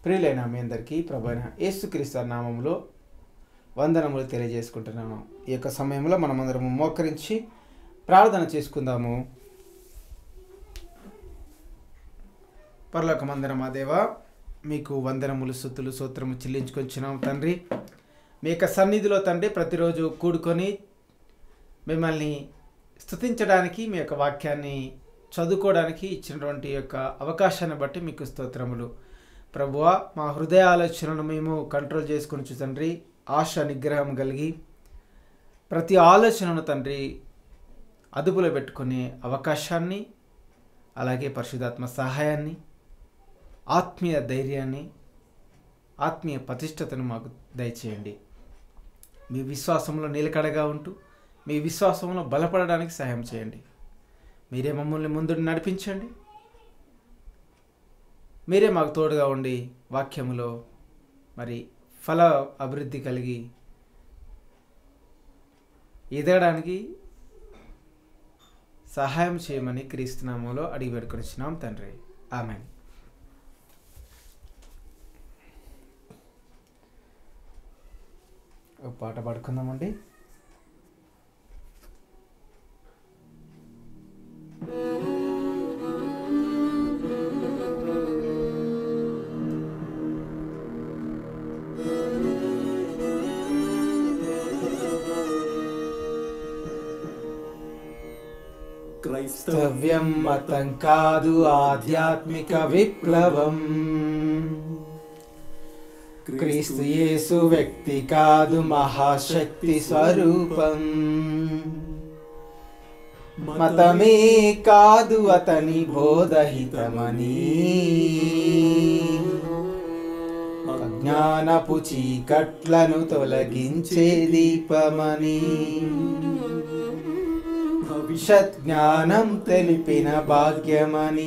ప్రియులైన మీ అందరికీ ప్రభైన యేసుక్రీస్తు నామంలో వందనములు తెలియజేసుకుంటున్నాను ఈ యొక్క సమయంలో మనమందరము మోకరించి ప్రార్థన చేసుకుందాము పరలోక మందిరం మా దేవా మీకు వందనములు సుత్తులు సూత్రము చెల్లించుకొచ్చినాం తండ్రి మీ యొక్క సన్నిధిలో తండ్రి ప్రతిరోజు కూడుకొని మిమ్మల్ని స్తుతించడానికి మీ యొక్క వాక్యాన్ని చదువుకోవడానికి ఇచ్చినటువంటి యొక్క అవకాశాన్ని బట్టి మీకు స్తోత్రములు ప్రభువా మా హృదయ ఆలోచనను మేము కంట్రోల్ చేసుకుని తండ్రి ఆశ నిగ్రహం కలిగి ప్రతి ఆలోచనను తండ్రి అదుపులో పెట్టుకునే అవకాశాన్ని అలాగే పరిశుధాత్మ సహాయాన్ని ఆత్మీయ ధైర్యాన్ని ఆత్మీయ ప్రతిష్టతను మాకు దయచేయండి మీ విశ్వాసంలో నిలకడగా ఉంటూ మీ విశ్వాసంలో బలపడడానికి సహాయం చేయండి మీరే మమ్మల్ని ముందు నడిపించండి మీరే మాకు తోడుగా ఉండి వాక్యములో మరి ఫల అభివృద్ధి కలిగి ఎదగడానికి సహాయం చేయమని క్రీస్తునామంలో అడిగి పెట్టుకొనిచ్చినాం తండ్రి ఆమె ఒక పాట పాడుకుందామండి క్రైస్తవ్యం మతం కాదు ఆధ్యాత్మిక విప్లవం క్రీస్తు యేసు వ్యక్తి కాదు మహాశక్తి స్వరూపం మతమే కాదు అతని బోధహితమని జ్ఞానపు చీకట్లను తొలగించే దీపమని భవిష్యత్ జ్ఞానం తెలిపిన భాగ్యమని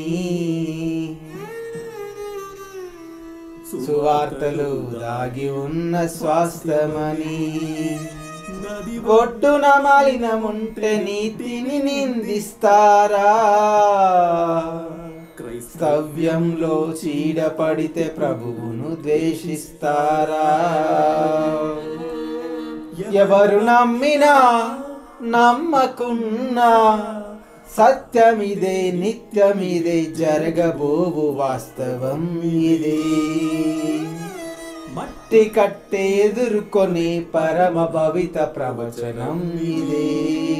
సువార్తలు దాగి ఉన్న స్వాస్థ్యమని ఒడ్డున మాలినముంటే నీతిని నిందిస్తారా క్రైస్తవ్యంలో చీడపడితే ప్రభువును ద్వేషిస్తారా ఎవరు నమ్మినా నమ్మకున్నా సత్యమిదే నిత్యమిదే జరగబోవు వాస్తవం ఇదే మట్టి కట్టే ఎదుర్కొని పరమ భవిత ప్రవచనం ఇదే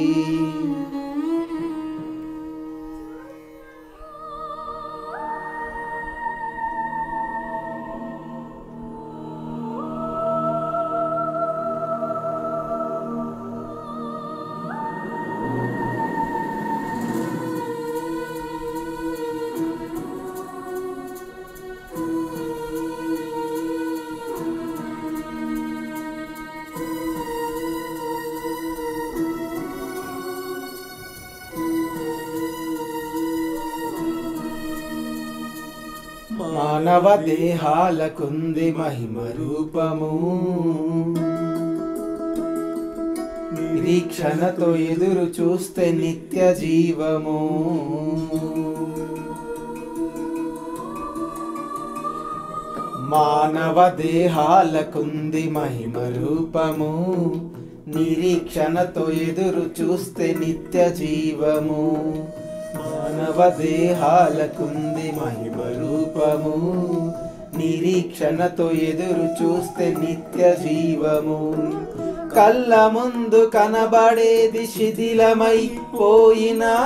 మానవ దేహాలకుంది మహిమ రూపము నిరీక్షణతో ఎదురు చూస్తే నిత్య జీవము మానవ దేహాలకుంది మహిమ రూపము నిరీక్షణతో ఎదురు చూస్తే నిత్య జీవము మానవ దేహాలకుంది మహిమ రూపము నిరీక్షణతో ఎదురు చూస్తే నిత్య జీవము కళ్ళ ముందు కనబడేది శిథిలమైపోయినా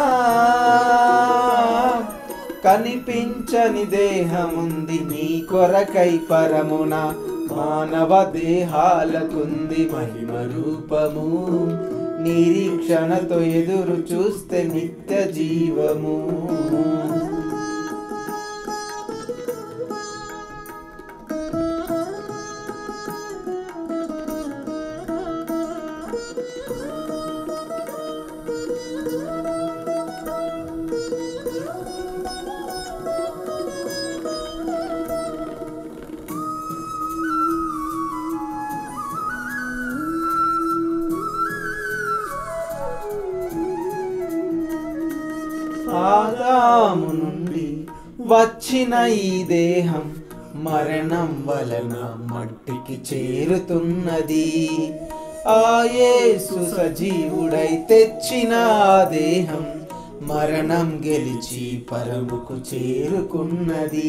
కనిపించని దేహముంది నీ కొరకై పరమున మానవ దేహాలకుంది మహిమ రూపము నిరీక్షణతో ఎదురు చూస్తే నిత్య జీవము ఆదాము నుండి వచ్చిన ఈ దేహం మరణం వలన మట్టికి చేరుతున్నది ఆ యేసు సజీవుడై తెచ్చిన ఆ దేహం మరణం గెలిచి పరముకు చేరుకున్నది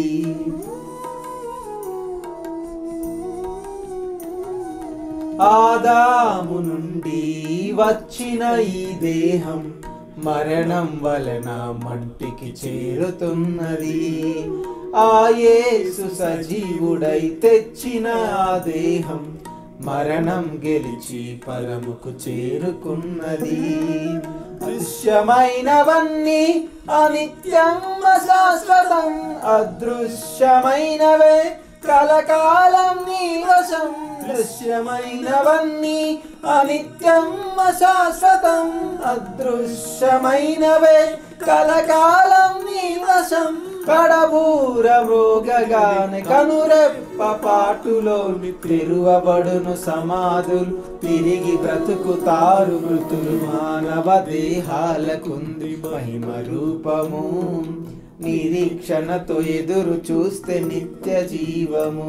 ఆదాము నుండి వచ్చిన ఈ దేహం మరణం వలన మట్టికి చేరుతున్నది ఆ యేసు సజీవుడై తెచ్చిన ఆ దేహం మరణం గెలిచి పరముకు చేరుకున్నది దృశ్యమైనవన్నీ అనిత్యం శాశ్వతం అదృశ్యమైనవే కలకాలం నీవశం దృశ్యమైనవన్నీ అనిత్యం శాశ్వతం అదృశ్యమైనవే కలకాలం నీవశం కడబూర మృగగాని కనురెప్ప పాటులోని తెరువబడును సమాధులు తిరిగి బ్రతుకుతారు మృతులు మానవ దేహాలకుంది మహిమ రూపము నిరీక్షణతో ఎదురు చూస్తే నిత్య జీవము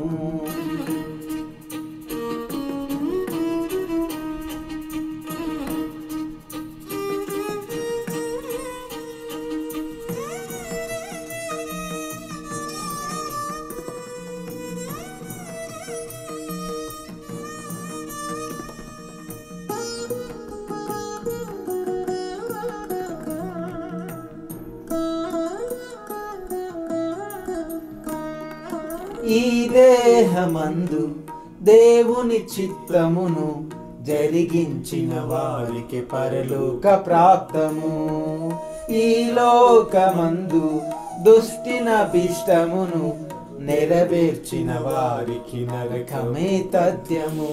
ఈ దేహమందు దేవుని చిత్తమును జరిగించిన వారికి పరలోక ప్రాప్తము ఈ లోకమందు దుష్టిన భీష్టమును నెరవేర్చిన వారికి నరకమే తథ్యము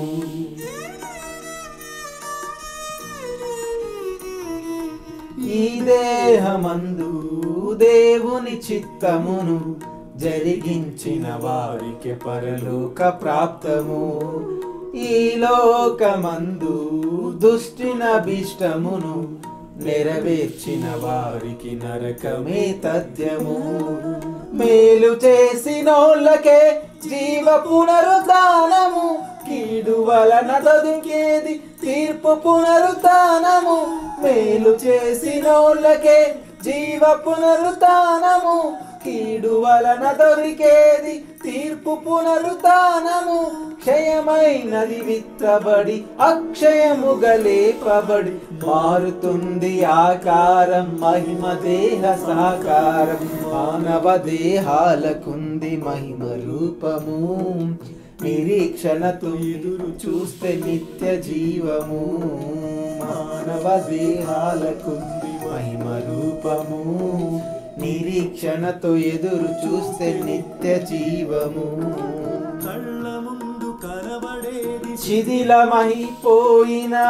ఈ దేహమందు దేవుని చిత్తమును జరిగించిన వారికి పరలోక ప్రాప్తము ఈ లోకమందు దుష్టిన భీష్టమును నెరవేర్చిన వారికి నరకమే తథ్యము మేలు చేసినోళ్ళకే జీవ పునరుద్ధానము కీడు వలన దొరికేది తీర్పు పునరుద్ధానము మేలు చేసినోళ్ళకే జీవ పునరుద్ధానము కీడు వలన దొరికేది తీర్పు పునరుద్ధానము క్షయమైనది విత్తబడి అక్షయముగా లేపబడి మారుతుంది ఆకారం మహిమ దేహ సాకారం మానవ దేహాలకుంది మహిమ రూపము నిరీక్షణతో ఎదురు చూస్తే నిత్య జీవము మానవ దేహాలకుంది మహిమ రూపము నిరీక్షణతో ఎదురు చూస్తే నిత్య జీవము కళ్ళ ముందు కనబడేది శిథిలమైపోయినా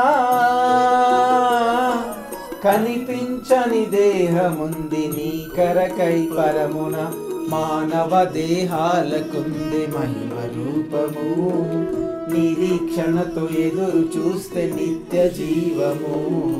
కనిపించని దేహముంది నీ కరకై పరమున మానవ దేహాలకుంది మహిమ రూపము నిరీక్షణతో ఎదురు చూస్తే నిత్య జీవము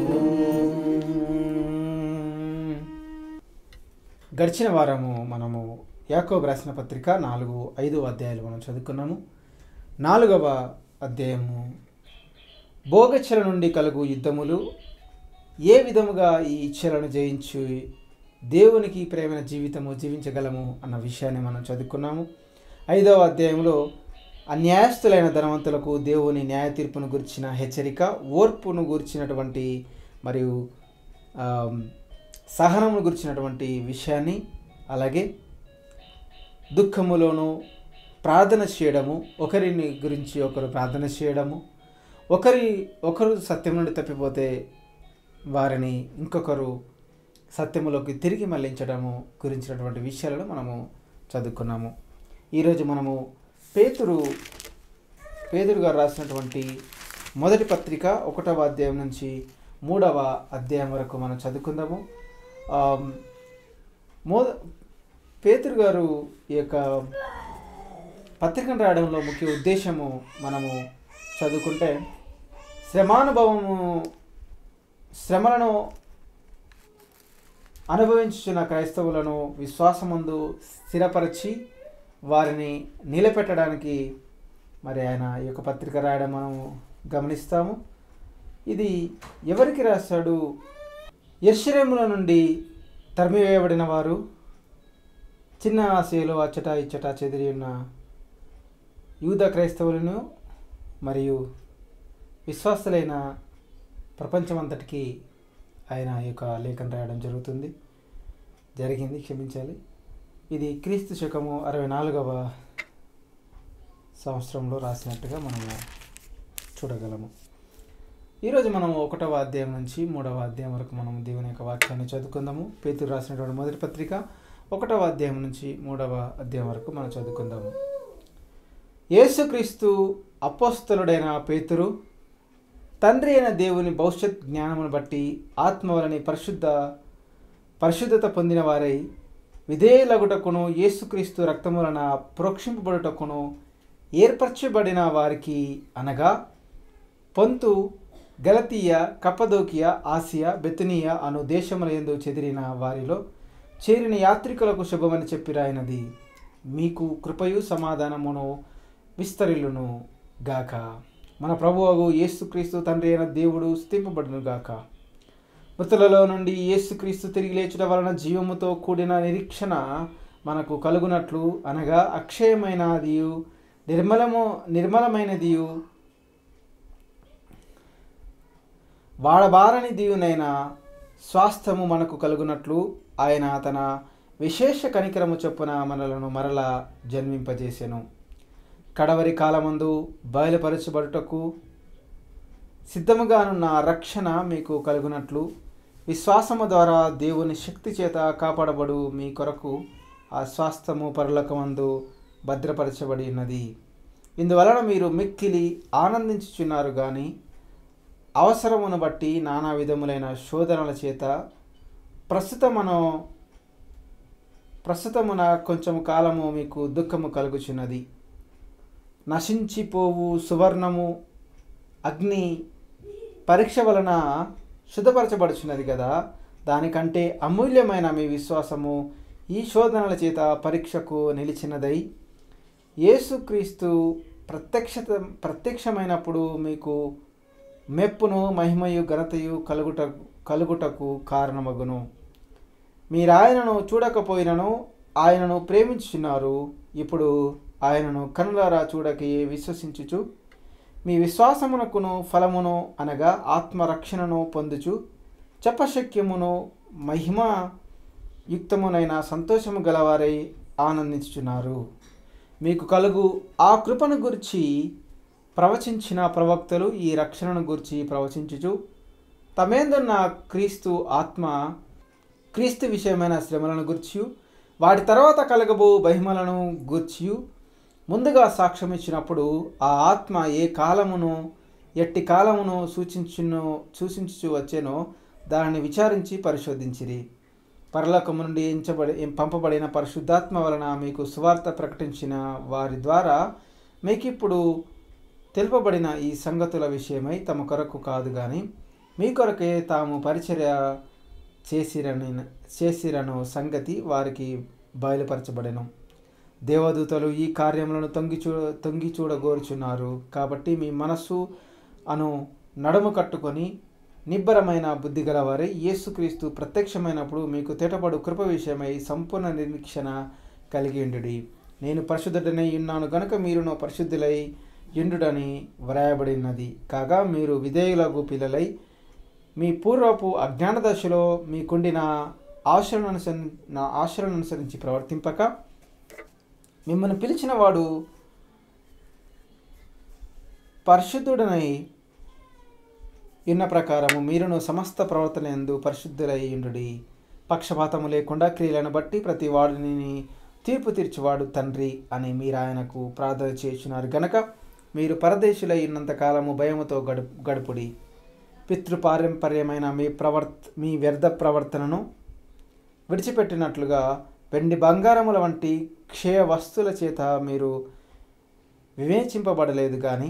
గడిచిన వారము మనము యాకోబు రాసిన పత్రిక నాలుగు ఐదు అధ్యాయాలు మనం చదువుకున్నాము నాలుగవ అధ్యాయము భోగచ్చల నుండి కలుగు యుద్ధములు ఏ విధముగా ఈ ఇచ్చలను జయించి దేవునికి ప్రేమైన జీవితము జీవించగలము అన్న విషయాన్ని మనం చదువుకున్నాము ఐదవ అధ్యాయంలో అన్యాయస్తులైన ధనవంతులకు దేవుని న్యాయ తీర్పును గురించిన హెచ్చరిక ఓర్పును గురించినటువంటి మరియు ఆమ్, సహనమును గురించినటువంటి విషయాన్ని అలాగే దుఃఖములోను ప్రార్థన చేయడము ఒకరిని గురించి ఒకరు ప్రార్థన చేయడము ఒకరి ఒకరు సత్యం నుండి తప్పిపోతే వారిని ఇంకొకరు సత్యములోకి తిరిగి మళ్ళించడము గురించినటువంటి విషయాలను మనము చదువుకున్నాము ఈరోజు మనము పేతురు పేదరు గారు రాసినటువంటి మొదటి పత్రిక ఒకటవ అధ్యాయం నుంచి మూడవ అధ్యాయం వరకు మనం చదువుకుందాము ఆమ్, మో పేతురు గారు ఈ యొక్క పత్రికను రాయడంలో ముఖ్య ఉద్దేశము మనము చదువుకుంటే శ్రమానుభవము శ్రమలను అనుభవించుచున్న క్రైస్తవులను విశ్వాసమందు స్థిరపరిచి వారిని నిలబెట్టడానికి మరి ఆయన ఈ యొక్క పత్రిక రాయడం మనం గమనిస్తాము ఇది ఎవరికి రాశాడు యర్షరేముల నుండి తరిమివేయబడిన వారు చిన్న ఆశయలు అచ్చట ఇచ్చట చెదిరి ఉన్న యూద క్రైస్తవులను మరియు విశ్వాసులైన ప్రపంచమంతటికి ఆయన ఈ యొక్క లేఖను రాయడం జరుగుతుంది జరిగింది క్షమించాలి ఇది క్రీస్తు శకము అరవై నాలుగవ సంవత్సరంలో రాసినట్టుగా మనము చూడగలము ఈరోజు మనం ఒకటవ అధ్యాయం నుంచి మూడవ అధ్యాయం వరకు మనం దేవుని యొక్క వాక్యాన్ని చదువుకుందాము పేతురు రాసినటువంటి మొదటి పత్రిక ఒకటవ అధ్యాయం నుంచి మూడవ అధ్యాయం వరకు మనం చదువుకుందాము యేసుక్రీస్తు అపోస్తలుడైన పేతురు తండ్రి అయిన దేవుని భవిష్యత్ జ్ఞానమును బట్టి ఆత్మ వలని పరిశుద్ధ పరిశుద్ధత పొందిన వారై విధేయులగుటకును యేసుక్రీస్తు రక్తము వలన ప్రోక్షింపబడుటకును ఏర్పరచబడిన వారికి అనగా పొంతు గలతీయ కప్పదోకియ ఆసియా బెతునియా అను దేశముల యందు చెదిరిన వారిలో చేరిన యాత్రికులకు శుభమని చెప్పిరాయినది మీకు కృపయు సమాధానమును విస్తరిల్లును గాక మన ప్రభువగు యేసుక్రీస్తు తండ్రి అయిన దేవుడు స్థింపబడును గాక మృతులలో నుండి యేసుక్రీస్తు తిరిగి లేచుట వలన జీవముతో కూడిన నిరీక్షణ మనకు కలుగునట్లు అనగా అక్షయమైనదియు నిర్మలము నిర్మలమైనదియు వాడబారని దీవునైన స్వాస్థ్యము మనకు కలుగునట్లు ఆయన తన విశేష కనికరము చొప్పున మనలను మరల జన్మింపజేసెను కడవరి కాలమందు బయలుపరచబడుటకు సిద్ధముగానున్న రక్షణ మీకు కలుగునట్లు విశ్వాసము ద్వారా దేవుని శక్తి చేత కాపాడబడు మీ కొరకు ఆ స్వాస్థ్యము పరలోకమందు భద్రపరచబడి ఉన్నది ఇందువలన మీరు మిక్కిలి ఆనందించుచున్నారు కానీ అవసరమును బట్టి నానా విధములైన శోధనల చేత ప్రస్తుతమును ప్రస్తుతమున కొంచెం కాలము మీకు దుఃఖము కలుగుచున్నది నశించిపోవు సువర్ణము అగ్ని పరీక్ష వలన శుద్ధపరచబడుచున్నది కదా దానికంటే అమూల్యమైన మీ విశ్వాసము ఈ శోధనల చేత పరీక్షకు నిలిచినదై యేసుక్రీస్తు ప్రత్యక్షత ప్రత్యక్షమైనప్పుడు మీకు మెప్పును మహిమయు ఘనతయు కలుగుట కలుగుటకు కారణమగును మీరాయనను చూడకపోయినను ఆయనను ప్రేమించుచున్నారు ఇప్పుడు ఆయనను కనులారా చూడకే విశ్వసించుచు మీ విశ్వాసమునకును ఫలమును అనగా ఆత్మరక్షణను పొందుచు చెప్పశక్యమును మహిమ యుక్తమునైన సంతోషము గలవారై ఆనందించుచున్నారు మీకు కలుగు ఆ కృపను గురించి ప్రవచించిన ప్రవక్తలు ఈ రక్షణను గురించి ప్రవచించుచు తమేందున్న క్రీస్తు ఆత్మ క్రీస్తు విషయమైన శ్రమలను గుర్చి వాటి తర్వాత కలగబో మహిమలను గూర్చి ముందుగా సాక్ష్యం ఇచ్చినప్పుడు ఆ ఆత్మ ఏ కాలమును ఎట్టి కాలమును సూచించును సూచించు వచ్చేనో దానిని విచారించి పరిశోధించిరి పరలోకము నుండి ఎంచబడి పంపబడిన పరిశుద్ధాత్మ వలన మీకు సువార్త ప్రకటించిన వారి ద్వారా మీకు ఇప్పుడు తెలుపబడిన ఈ సంగతుల విషయమై తమ కొరకు కాదు కానీ మీ కొరకే తాము పరిచర్య చేసిరని చేసిరను సంగతి వారికి బయలుపరచబడెను దేవదూతలు ఈ కార్యములను తొంగి చూ తొంగి చూడగోరుచున్నారు కాబట్టి మీ మనస్సు అను నడుము కట్టుకొని నిబ్బరమైన బుద్ధి గలవారై యేసుక్రీస్తు ప్రత్యక్షమైనప్పుడు మీకు తెటపడు కృప విషయమై సంపూర్ణ నిరీక్షణ కలిగి ఉండుడి నేను పరిశుద్ధుడనై ఉన్నాను గనుక మీరును పరిశుద్ధులై యుండుడని వ్రాయబడినది కాగా మీరు విధేయులకు పిల్లలై మీ పూర్వపు అజ్ఞాన దశలో మీకుండిన ఆశలను అనుసరి నా ఆశలను అనుసరించి ప్రవర్తింపక మిమ్మల్ని పిలిచిన వాడు పరిశుద్ధుడనై ఉన్న ప్రకారము మీరును సమస్త ప్రవర్తన ఎందు పరిశుద్ధులై ఉండుడి పక్షపాతము లేకుండా క్రియలను బట్టి ప్రతి వాడిని తీర్పు తీర్చువాడు తండ్రి అని మీరు ఆయనకు ప్రార్థన చేస్తున్నారు గనక మీరు పరదేశులై ఉన్నంత కాలము భయముతో గడు గడుపుడి పితృపారంపర్యమైన మీ ప్రవర్త మీ వ్యర్థ ప్రవర్తనను విడిచిపెట్టినట్లుగా వెండి బంగారముల వంటి క్షయ వస్తువుల చేత మీరు వివేచింపబడలేదు కానీ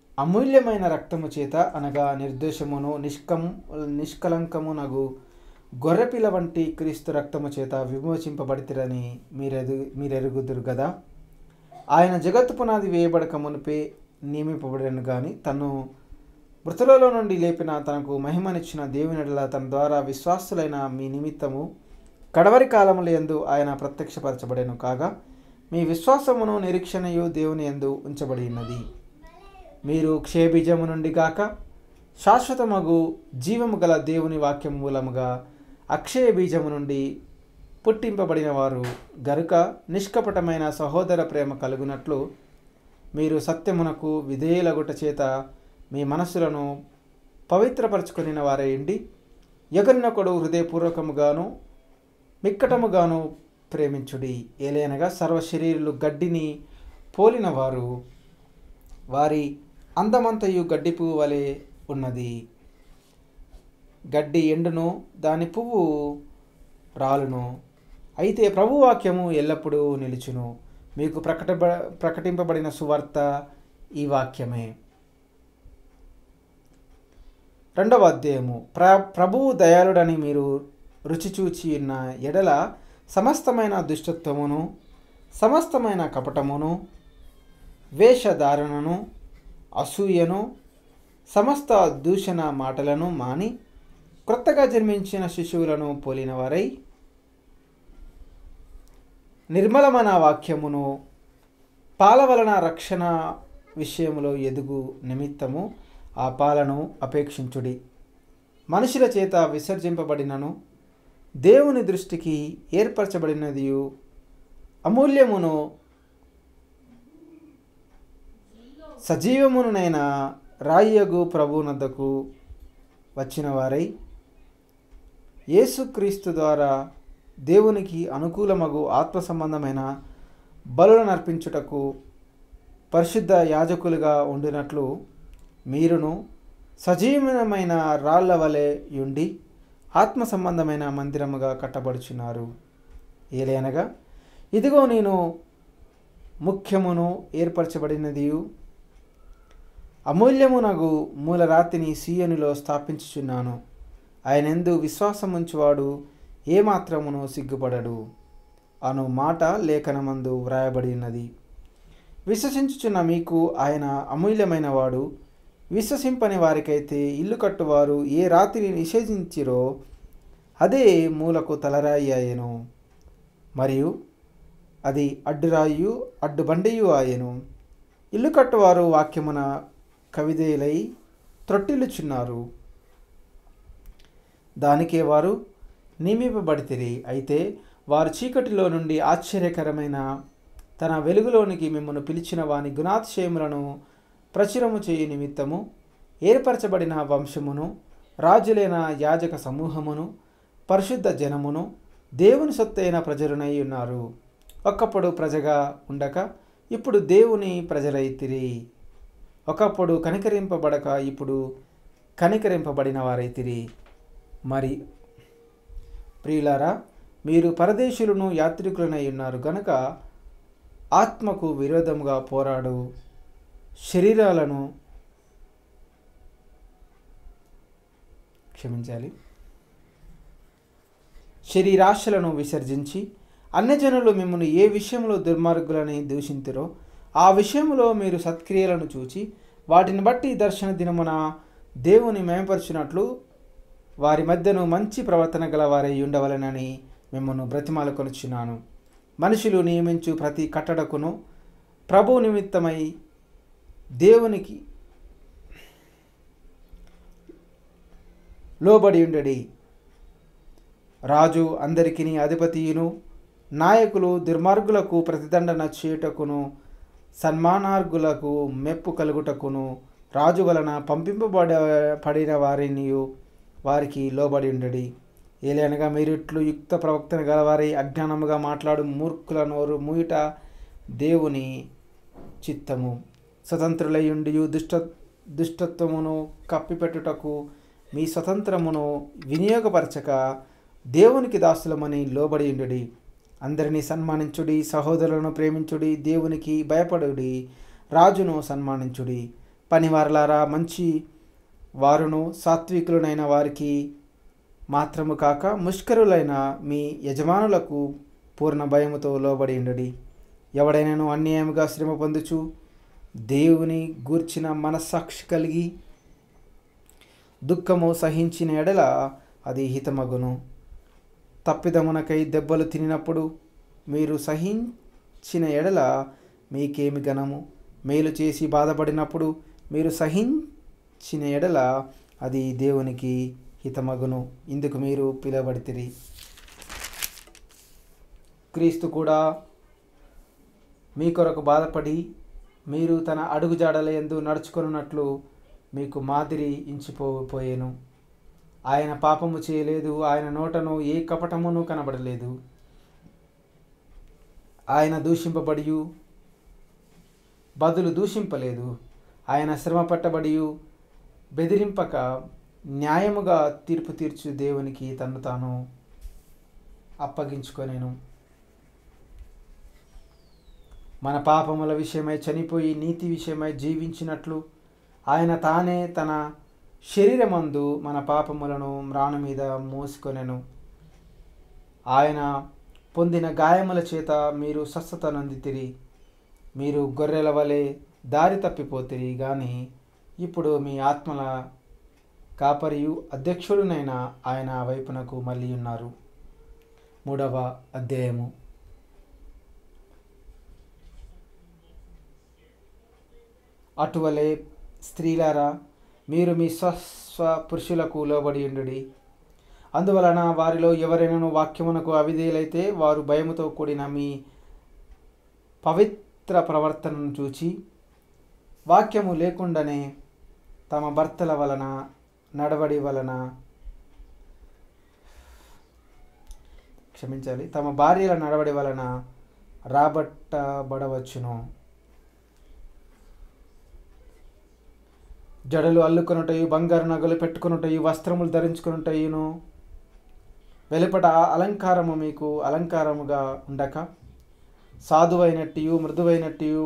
అమూల్యమైన రక్తము చేత అనగా నిర్దోషమును నిష్కం నిష్కలంకమునగు గొర్రెపిల్ల వంటి క్రీస్తు రక్తము చేత విమోచింపబడితిరని మీరెదు మీరెరుగుదురు కదా ఆయన జగత్తు పునాది వేయబడక మునిపే నియమింపబడను కానీ తను మృతులలో నుండి లేపిన తనకు మహిమనిచ్చిన దేవుని ఎడల తన ద్వారా విశ్వాసులైన మీ నిమిత్తము కడవరి కాలముల యందు ఆయన ప్రత్యక్షపరచబడెను కాగా మీ విశ్వాసమును నిరీక్షణయు దేవుని యందు ఉంచబడి ఉన్నది మీరు క్షేబీజము నుండి గాక శాశ్వతమగు జీవము గల దేవుని వాక్యం మూలముగా అక్షయ బీజము నుండి పుట్టింపబడిన వారు గనుక నిష్కపటమైన సహోదర ప్రేమ కలుగునట్లు మీరు సత్యమునకు విధేయులగుట చేత మీ మనస్సులను పవిత్రపరచుకొనిన వారేయండి ఎగరినొకడు హృదయపూర్వకముగాను మిక్కటముగాను ప్రేమించుడి ఏలైనగా సర్వ శరీరులు గడ్డిని పోలిన వారు వారి అందమంతయు గడ్డి పువ్వు వలె ఉన్నది గడ్డి ఎండును దాని పువ్వు రాలును అయితే ప్రభు వాక్యము ఎల్లప్పుడూ నిలుచును మీకు ప్రకట ప్రకటింపబడిన సువార్త ఈ వాక్యమే రెండవ అధ్యాయము ప్ర ప్రభువు దయాళుడని మీరు రుచి చూచి ఉన్న ఎడల సమస్తమైన దుష్టత్వమును సమస్తమైన కపటమును వేషధారణను అసూయను సమస్త దూషణ మాటలను మాని క్రొత్తగా జన్మించిన శిశువులను పోలిన వారై నిర్మలమైన వాక్యమును పాల వలన రక్షణ విషయములో ఎదుగు నిమిత్తము ఆ పాలను అపేక్షించుడి మనుషుల చేత విసర్జింపబడినను దేవుని దృష్టికి ఏర్పరచబడినది అమూల్యమును సజీవమునైన రాయ్యగు ప్రభునద్దకు వచ్చిన వారై యేసుక్రీస్తు ద్వారా దేవునికి అనుకూలమగు ఆత్మ సంబంధమైన బలులను అర్పించుటకు పరిశుద్ధ యాజకులుగా ఉండినట్లు మీరును సజీవమైన రాళ్ల వలె ఉండి ఆత్మ సంబంధమైన మందిరముగా కట్టబడుచున్నారు ఏలైనగా ఇదిగో నేను ముఖ్యమును ఏర్పరచబడినదియు అమూల్యమునగు మూలరాతిని సీయనులో స్థాపించుచున్నాను ఆయనందు విశ్వాసముంచువాడు ఏమాత్రమును సిగ్గుపడడు అను మాట లేఖనమందు వ్రాయబడి ఉన్నది విశ్వసించుచున్న మీకు ఆయన అమూల్యమైన వాడు విశ్వసింపని వారికైతే ఇల్లు కట్టువారు ఏ రాత్రిని నిషేధించిరో అదే మూలకు తలరాయి ఆయను మరియు అది అడ్డురాయు అడ్డుబండియు ఆయను ఇల్లు కట్టువారు వాక్యమున కవిదేలై త్రొట్టిల్లుచున్నారు దానికే వారు నియమింపబడితిరి అయితే వారు చీకటిలో నుండి ఆశ్చర్యకరమైన తన వెలుగులోనికి మిమ్మల్ని పిలిచిన వాని గుణాతిశయములను ప్రచురము చేయు నిమిత్తము ఏర్పరచబడిన వంశమును రాజులైన యాజక సమూహమును పరిశుద్ధ జనమును దేవుని సొత్తైన ప్రజలునై ఉన్నారు ఒకప్పుడు ప్రజగా ఉండక ఇప్పుడు దేవుని ప్రజలైతిరి ఒకప్పుడు కనికరింపబడక ఇప్పుడు కనికరింపబడిన వారైతిరి మరి ప్రియులారా మీరు పరదేశులను యాత్రికులనై ఉన్నారు గనుక ఆత్మకు విరోధముగా పోరాడు శరీరాలను క్షమించాలి శరీరాశలను విసర్జించి అన్యజనులు మిమ్మల్ని ఏ విషయంలో దుర్మార్గులని దూషింతురో ఆ విషయంలో మీరు సత్క్రియలను చూచి వాటిని బట్టి దర్శన దినమున దేవుని మేమపరిచినట్లు వారి మధ్యను మంచి ప్రవర్తన గల వారై ఉండవలనని మిమ్మల్ని బ్రతిమాలు కొనుచున్నాను మనుషులు నియమించు ప్రతి కట్టడకును ప్రభు నిమిత్తమై దేవునికి లోబడి ఉండడి రాజు అందరికిని అధిపతియును నాయకులు దుర్మార్గులకు ప్రతిదండన చేయుటకును సన్మానార్గులకు మెప్పు కలుగుటకును రాజు వలన పంపింపబడ పడిన వారిని వారికి లోబడి ఉండడి ఏలనగా మీరిట్లు యుక్త ప్రవక్తన గలవారి అజ్ఞానముగా మాట్లాడు మూర్ఖుల నోరు మూయుట దేవుని చిత్తము స్వతంత్రులయుండి దుష్ట దుష్టత్వమును కప్పిపెట్టుటకు మీ స్వతంత్రమును వినియోగపరచక దేవునికి దాసులమని లోబడి ఉండుడి అందరినీ సన్మానించుడి సహోదరులను ప్రేమించుడి దేవునికి భయపడుడి రాజును సన్మానించుడి పనివారలారా మంచి వారును సాత్వికులనైన వారికి మాత్రము కాక ముష్కరులైన మీ యజమానులకు పూర్ణ భయముతో లోబడి ఉండడి ఎవడైనాను అన్యాయముగా శ్రమ పొందుచు దేవుని గూర్చిన మనస్సాక్షి కలిగి దుఃఖము సహించిన ఎడల అది హితమగును తప్పిదమునకై దెబ్బలు తినినప్పుడు మీరు సహించిన ఎడల మీకేమి గనము మేలు చేసి బాధపడినప్పుడు మీరు సహించిన ఎడల అది దేవునికి హితమగును ఇందుకు మీరు పిలవబడితిరి క్రీస్తు కూడా మీ కొరకు బాధపడి మీరు తన అడుగుజాడల యందు నడుచుకొనున్నట్లు మీకు మాదిరి ఇంచిపోపోయేను ఆయన పాపము చేయలేదు ఆయన నోటను ఏ కపటమును కనబడలేదు ఆయన దూషింపబడి బదులు దూషింపలేదు ఆయన శ్రమ పట్టబడి బెదిరింపక న్యాయముగా తీర్పు తీర్చు దేవునికి తన్ను తాను అప్పగించుకొనేను మన పాపముల విషయమై చనిపోయి నీతి విషయమై జీవించినట్లు ఆయన తానే తన శరీరమందు మన పాపములను మ్రాను మీద మోసుకొనెను ఆయన పొందిన గాయముల చేత మీరు స్వస్థత నొందితిరి మీరు గొర్రెల వలె దారి తప్పిపోతిరి కానీ ఇప్పుడు మీ ఆత్మల కాపరియు అధ్యక్షుడునైన ఆయన వైపునకు మళ్ళీ ఉన్నారు మూడవ అధ్యాయము అటువలే స్త్రీలారా మీరు మీ స్వస్వ పురుషులకు లోబడి ఉండుడి అందువలన వారిలో ఎవరైనాను వాక్యమునకు అవిధేయులైతే వారు భయముతో కూడిన మీ పవిత్ర ప్రవర్తనను చూచి వాక్యము లేకుండానే తమ భర్తల వలన నడవడి వలన క్షమించాలి తమ భార్యల నడవడి వలన రాబట్టబడవచ్చును జడలు అల్లుకొనుటయు బంగారు నగలు పెట్టుకొనుటయు వస్త్రములు ధరించుకొనుటయును వెలుపట అలంకారము మీకు అలంకారముగా ఉండక సాధువైనట్టు మృదువైనట్టు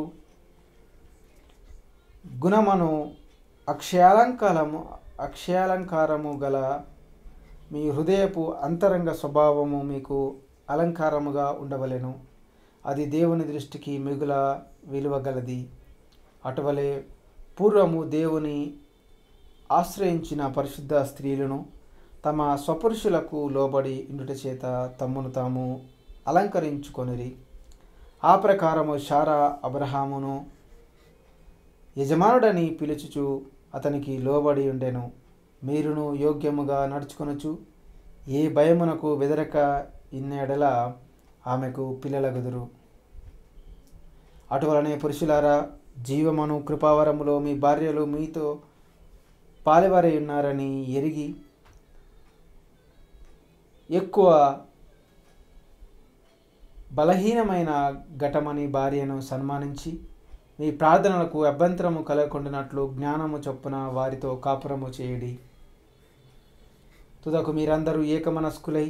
గుణమను అక్షయాలంకారము అక్షయాలంకారము గల మీ హృదయపు అంతరంగ స్వభావము మీకు అలంకారముగా ఉండవలెను అది దేవుని దృష్టికి మిగుల విలువగలది అటువలే పూర్వము దేవుని ఆశ్రయించిన పరిశుద్ధ స్త్రీలను తమ స్వపురుషులకు లోబడి ఇండుట చేత తమ్మును తాము అలంకరించుకొనిరి ఆ ప్రకారము షారా అబ్రహామును యజమానుడని పిలుచుచు అతనికి లోబడి ఉండెను మీరును యోగ్యముగా నడుచుకొనుచు ఏ భయమునకు బెదరక ఇన్నెడల ఆమెకు పిల్లలగుదురు అటువలనే పురుషులారా జీవమను కృపావరములో మీ భార్యలు మీతో పాలివారై ఉన్నారని ఎరిగి ఎక్కువ బలహీనమైన ఘటమని భార్యను సన్మానించి మీ ప్రార్థనలకు అభ్యంతరము కలగకుండానట్లు జ్ఞానము చొప్పున వారితో కాపురము చేయుడి తుదకు మీరందరూ ఏకమనస్కులై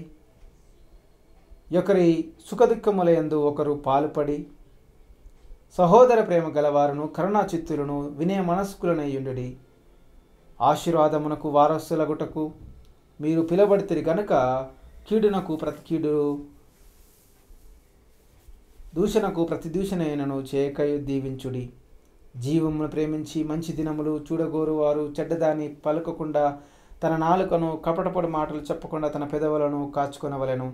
ఒకరి సుఖదుఖములయందు ఒకరు పాలుపడి సహోదర ప్రేమ గలవారును కరుణా చిత్తులను వినయ మనస్కులనై ఉండుడి ఆశీర్వాదమునకు వారసులగుటకు మీరు పిలబడితే గనుక కీడునకు ప్రతి కీడు దూషణకు ప్రతి దూషణైనను చేయకయు దీవించుడి జీవమును ప్రేమించి మంచి దినములు చూడగోరు వారు చెడ్డదాన్ని పలుకకుండా తన నాలుకను కపటపడి మాటలు చెప్పకుండా తన పెదవులను కాచుకొనవలెను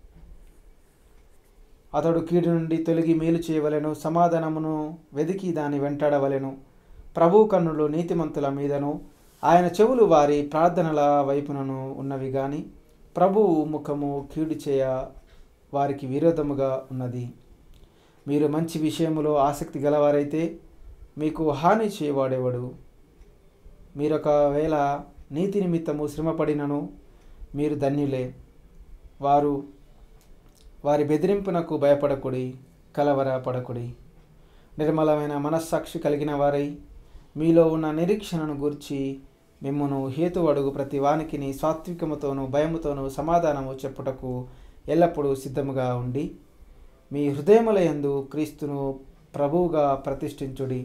అతడు కీడు నుండి తొలగి మేలు చేయవలెను సమాధానమును వెదికి దాని వెంటాడవలెను ప్రభు కన్నులు నీతిమంతుల మీదను ఆయన చెవులు వారి ప్రార్థనల వైపునను ఉన్నవి గాని ప్రభువు ముఖము కీడు చేయ వారికి విరోధముగా ఉన్నది మీరు మంచి విషయములో ఆసక్తి గలవారైతే మీకు హాని చేయవాడేవాడు మీరొకవేళ నీతి నిమిత్తము శ్రమపడినను మీరు ధన్యులే వారు వారి బెదిరింపునకు భయపడకుడి కలవర పడకుడి నిర్మలమైన మనస్సాక్షి కలిగిన వారై మీలో ఉన్న నిరీక్షణను గూర్చి మిమ్మును హేతు అడుగు ప్రతి వానికిని సాత్వికముతోనూ భయముతోనూ సమాధానము చెప్పుటకు ఎల్లప్పుడూ సిద్ధముగా ఉండి మీ హృదయములయందు క్రీస్తును ప్రభువుగా ప్రతిష్ఠించుడి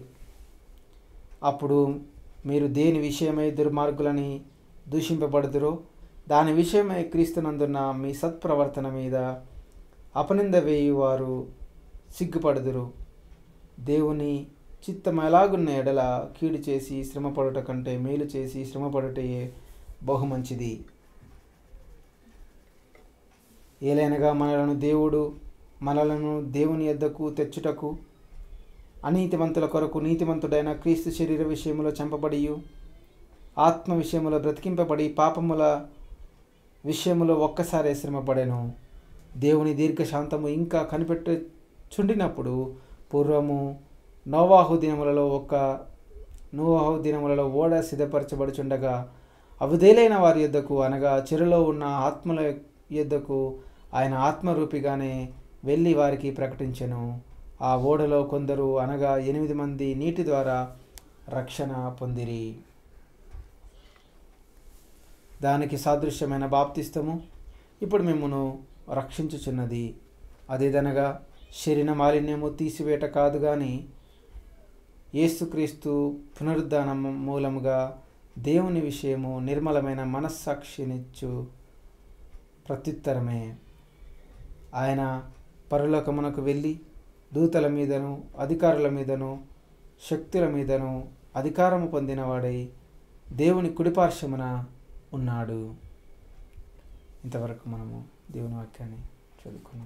అప్పుడు మీరు దేని విషయమై దుర్మార్గులని దూషింపబడుదురో దాని విషయమై క్రీస్తునందున్న మీ సత్ప్రవర్తన మీద అపనింద వేయువారు సిగ్గుపడుదురు దేవుని చిత్తం ఎలాగున్న ఎడల కీడు చేసి శ్రమపడుట కంటే మేలు చేసి శ్రమపడుటయే బహు మంచిది ఏలైనగా మనలను దేవుడు మనలను దేవుని యొద్దకు తెచ్చుటకు అనీతిమంతుల కొరకు నీతిమంతుడైన క్రీస్తు శరీర విషయములో చంపబడియు ఆత్మ విషయములో బ్రతికింపబడి పాపముల విషయములో ఒక్కసారి శ్రమపడెను దేవుని దీర్ఘశాంతము ఇంకా కనిపెట్టుచుండినప్పుడు పూర్వము నోవాహు దినములలో ఒక నోవాహు దినములలో ఓడ సిద్ధపరచబడుచుండగా అవధేలైన వారి యొద్దకు అనగా చెరులో ఉన్న ఆత్మల యొద్దకు ఆయన ఆత్మరూపిగానే వెళ్ళి వారికి ప్రకటించెను ఆ ఓడలో కొందరు అనగా ఎనిమిది మంది నీటి ద్వారా రక్షణ పొందిరి దానికి సాదృశ్యమైన బాప్తిస్తము ఇప్పుడు మిమ్మను రక్షించుచున్నది అదేదనగా శరీర మాలిన్యము తీసివేట కాదు కానీ యేసుక్రీస్తు పునరుద్ధానం మూలముగా దేవుని విషయము నిర్మలమైన మనస్సాక్షినిచ్చు ప్రత్యుత్తరమే ఆయన పరలోకమునకు వెళ్ళి దూతల మీదను అధికారుల మీదను శక్తుల మీదను అధికారము పొందినవాడై దేవుని కుడిపార్శ్వమున ఉన్నాడు ఇంతవరకు మనము దేవుని వాక్యాన్ని చదువుకున్నాం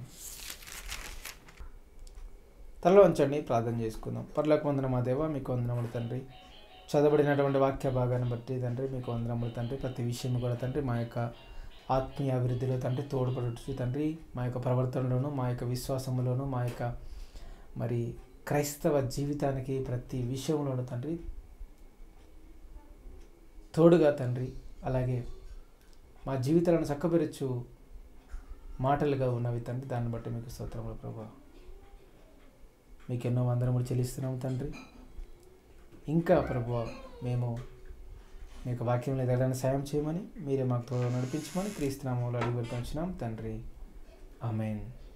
తల వంచండి ప్రార్థన చేసుకుందాం పర్లోక వందన మా దేవ మీకు వందనములు తండ్రి చదవబడినటువంటి వాక్య భాగాన్ని బట్టి తండ్రి మీకు వందనములు తండ్రి ప్రతి విషయం కూడా తండ్రి మా యొక్క ఆత్మీయ అభివృద్ధిలో తండ్రి తోడ్పడుచు తండ్రి మా యొక్క ప్రవర్తనలోను మా యొక్క విశ్వాసములోను మా యొక్క మరి క్రైస్తవ జీవితానికి ప్రతి విషయంలోనూ తండ్రి తోడుగా తండ్రి అలాగే మా జీవితాలను చక్కబెరచు మాటలుగా ఉన్నవి తండ్రి దాన్ని బట్టి మీకు స్తోత్రములు ప్రభా మీకు ఎన్నో వందనములు చెల్లిస్తున్నాము తండ్రి ఇంకా ప్రభు మేము మీ యొక్క వాక్యంలో ఎదగడానికి సాయం చేయమని మీరే మాకు తోడు నడిపించమని క్రీస్తునామంలో అడిగి పెట్టుకొచ్చినాం తండ్రి ఆమెన్